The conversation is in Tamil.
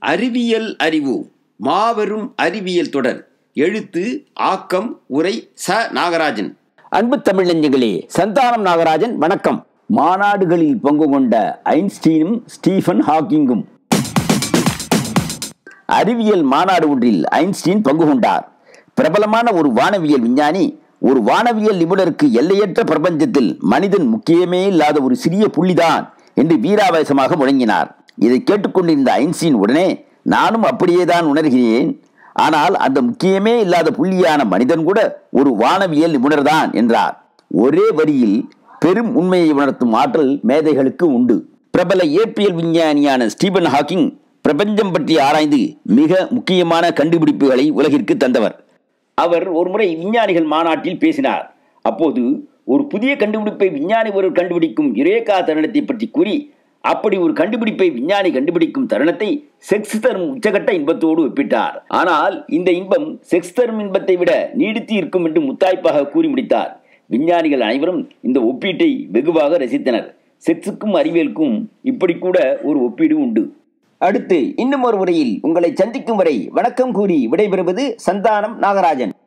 அறிவியல் அறிவு மாபெரும் அறிவியல் தொடர் எழுத்து ஆக்கம் உரை ச நாகராஜன் அன்பு தமிழஞ்சங்களே சந்தானம் நாகராஜன் வணக்கம் மாநாடுகளில் பங்கு கொண்ட ஐன்ஸ்டீனும் ஸ்டீஃபன் ஹாக்கிங்கும் அறிவியல் மாநாடு ஒன்றில் ஐன்ஸ்டீன் பங்கு கொண்டார் பிரபலமான ஒரு வானவியல் விஞ்ஞானி ஒரு வானவியல் நிபுணருக்கு எல்லையற்ற பிரபஞ்சத்தில் மனிதன் முக்கியமே இல்லாத ஒரு சிறிய புள்ளிதான் என்று வீராவேசமாக முழங்கினார் இதை கேட்டுக்கொண்டிருந்த ஐன்ஸ்டீன் உடனே நானும் அப்படியேதான் உணர்கிறேன் ஆனால் அந்த முக்கியமே இல்லாத புள்ளியான மனிதன் கூட ஒரு வானவியல் நிபுணர்தான் என்றார் ஒரே வரியில் பெரும் உண்மையை உணர்த்தும் ஆற்றல் மேதைகளுக்கு உண்டு பிரபல இயற்பியல் விஞ்ஞானியான ஸ்டீபன் ஹாக்கிங் பிரபஞ்சம் பற்றி ஆராய்ந்து மிக முக்கியமான கண்டுபிடிப்புகளை உலகிற்கு தந்தவர் அவர் ஒருமுறை விஞ்ஞானிகள் மாநாட்டில் பேசினார் அப்போது ஒரு புதிய கண்டுபிடிப்பை விஞ்ஞானி ஒருவர் கண்டுபிடிக்கும் யுரேகா தருணத்தை பற்றி கூறி அப்படி ஒரு கண்டுபிடிப்பை விஞ்ஞானி கண்டுபிடிக்கும் தருணத்தை செக்ஸ் தரும் உச்சகட்ட இன்பத்தோடு ஒப்பிட்டார் ஆனால் இந்த இன்பம் செக்ஸ் தரும் இன்பத்தை விட நீடித்து இருக்கும் என்று முத்தாய்ப்பாக கூறி முடித்தார் விஞ்ஞானிகள் அனைவரும் இந்த ஒப்பீட்டை வெகுவாக ரசித்தனர் செக்ஸுக்கும் அறிவியலுக்கும் இப்படி கூட ஒரு ஒப்பீடு உண்டு அடுத்து இன்னும் ஒரு முறையில் உங்களை சந்திக்கும் வரை வணக்கம் கூறி விடைபெறுவது சந்தானம் நாகராஜன்